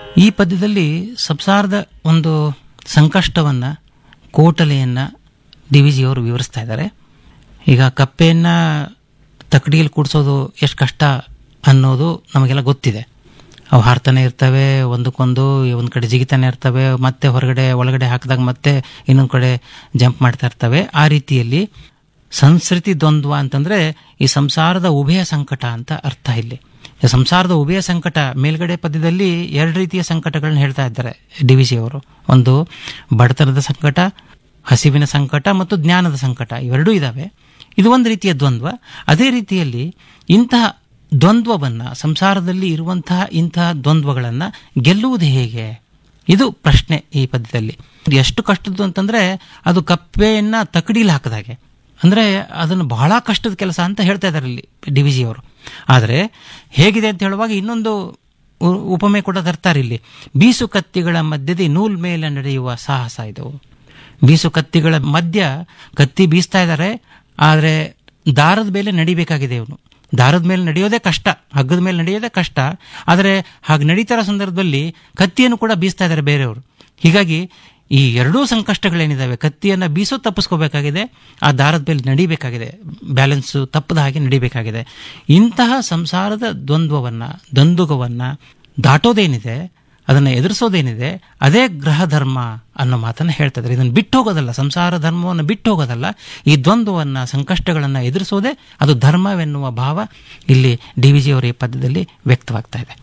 ಈ ಪದ್ಯದಲ್ಲಿ ಸಂಸಾರದ ಒಂದು ಸಂಕಷ್ಟವನ್ನ ಕೋಟಲೆಯನ್ನ ಡಿ ವಿ ಜಿಯವರು ವಿವರಿಸ್ತಾ ಇದ್ದಾರೆ ಈಗ ಕಪ್ಪೆಯನ್ನ ತಕಡಿಯಲ್ಲಿ ಕೂಡಿಸೋದು ಎಷ್ಟು ಕಷ್ಟ ಅನ್ನೋದು ನಮಗೆಲ್ಲ ಗೊತ್ತಿದೆ ಅವು ಹಾರ್ತಾನೆ ಇರ್ತವೆ ಒಂದಕ್ಕೊಂದು ಒಂದು ಕಡೆ ಜಿಗಿತಾನೆ ಇರ್ತವೆ ಮತ್ತೆ ಹೊರಗಡೆ ಒಳಗಡೆ ಹಾಕಿದಾಗ ಮತ್ತೆ ಇನ್ನೊಂದು ಕಡೆ ಜಂಪ್ ಮಾಡ್ತಾ ಇರ್ತವೆ ಆ ರೀತಿಯಲ್ಲಿ ಸಂಸ್ಕೃತಿ ದ್ವಂದ್ವ ಅಂತಂದ್ರೆ ಈ ಸಂಸಾರದ ಉಭಯ ಸಂಕಟ ಅಂತ ಅರ್ಥ ಇಲ್ಲಿ ಈ ಸಂಸಾರದ ಉಭಯ ಸಂಕಟ ಮೇಲ್ಗಡೆ ಪದ್ಯದಲ್ಲಿ ಎರಡು ರೀತಿಯ ಸಂಕಟಗಳನ್ನ ಹೇಳ್ತಾ ಇದ್ದಾರೆ ಡಿ ವಿ ಸಿ ಅವರು ಒಂದು ಬಡತನದ ಸಂಕಟ ಹಸಿವಿನ ಸಂಕಟ ಮತ್ತು ಜ್ಞಾನದ ಸಂಕಟ ಇವೆರಡೂ ಇದಾವೆ ಇದು ಒಂದು ರೀತಿಯ ದ್ವಂದ್ವ ಅದೇ ರೀತಿಯಲ್ಲಿ ಇಂತಹ ದ್ವಂದ್ವವನ್ನ ಸಂಸಾರದಲ್ಲಿ ಇರುವಂತಹ ಇಂತಹ ದ್ವಂದ್ವಗಳನ್ನ ಗೆಲ್ಲುವುದು ಹೇಗೆ ಇದು ಪ್ರಶ್ನೆ ಈ ಪದ್ಯದಲ್ಲಿ ಇದು ಎಷ್ಟು ಕಷ್ಟದ್ದು ಅಂತಂದ್ರೆ ಅದು ಕಪ್ಪೆಯನ್ನ ತಕಡಿಲಿ ಹಾಕಿದಾಗೆ ಅಂದ್ರೆ ಅದನ್ನು ಬಹಳ ಕಷ್ಟದ ಕೆಲಸ ಅಂತ ಹೇಳ್ತಾ ಇದ್ದಾರೆ ಇಲ್ಲಿ ಡಿ ವಿ ಜಿ ಅವರು ಆದರೆ ಹೇಗಿದೆ ಅಂತ ಹೇಳುವಾಗ ಇನ್ನೊಂದು ಉ- ಉಪಮೆ ಕೂಡ ತರ್ತಾರೆ ಇಲ್ಲಿ ಬೀಸು ಕತ್ತಿಗಳ ಮಧ್ಯದ ನೂಲ್ ಮೇಲೆ ನಡೆಯುವ ಸಾಹಸ ಇದು ಬೀಸು ಕತ್ತಿಗಳ ಮಧ್ಯ ಕತ್ತಿ ಬೀಸ್ತಾ ಇದ್ದಾರೆ ಆದರೆ ದಾರದ ಮೇಲೆ ನಡಿಬೇಕಾಗಿದೆ ಇವನು ದಾರದ ಮೇಲೆ ನಡೆಯೋದೇ ಕಷ್ಟ ಹಗ್ಗದ ಮೇಲೆ ನಡೆಯೋದೇ ಕಷ್ಟ ಆದರೆ ಹಾಗೆ ನಡೀತಾರೋ ಸಂದರ್ಭದಲ್ಲಿ ಕತ್ತಿಯನ್ನು ಕೂಡ ಬೀಸ್ತಾ ಇದ್ದಾರೆ ಬೇರೆಯವರು ಹೀಗಾಗಿ ಈ ಎರಡೂ ಸಂಕಷ್ಟಗಳೇನಿದಾವೆ ಕತ್ತಿಯನ್ನು ಬೀಸೋ ತಪ್ಪಿಸ್ಕೋಬೇಕಾಗಿದೆ ಆ ದಾರದ ಮೇಲೆ ನಡಿಬೇಕಾಗಿದೆ ಬ್ಯಾಲೆನ್ಸ್ ತಪ್ಪದ ಹಾಗೆ ನಡಿಬೇಕಾಗಿದೆ ಇಂತಹ ಸಂಸಾರದ ದ್ವಂದ್ವವನ್ನ ದ್ವಂದ್ವವನ್ನ ದಾಟೋದೇನಿದೆ ಅದನ್ನು ಎದುರಿಸೋದೇನಿದೆ ಅದೇ ಗ್ರಹ ಧರ್ಮ ಅನ್ನೋ ಮಾತನ್ನು ಹೇಳ್ತಾ ಇದ್ದಾರೆ ಇದನ್ನು ಬಿಟ್ಟು ಹೋಗೋದಲ್ಲ ಸಂಸಾರ ಧರ್ಮವನ್ನು ಬಿಟ್ಟು ಹೋಗೋದಲ್ಲ ಈ ದ್ವಂದ್ವವನ್ನ ಸಂಕಷ್ಟಗಳನ್ನು ಎದುರಿಸೋದೇ ಅದು ಧರ್ಮವೆನ್ನುವ ಭಾವ ಇಲ್ಲಿ ಡಿ ವಿ ಜಿ ಅವರ ಈ ಪದ್ಯದಲ್ಲಿ ವ್ಯಕ್ತವಾಗ್ತಾ ಇದೆ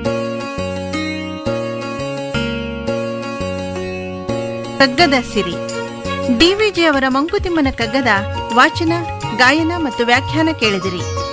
ಕಗ್ಗದ ಸಿರಿ ಡಿವಿಜಿ ಅವರ ಮಂಕುತಿಮ್ಮನ ಕಗ್ಗದ ವಾಚನ ಗಾಯನ ಮತ್ತು ವ್ಯಾಖ್ಯಾನ ಕೇಳಿದಿರಿ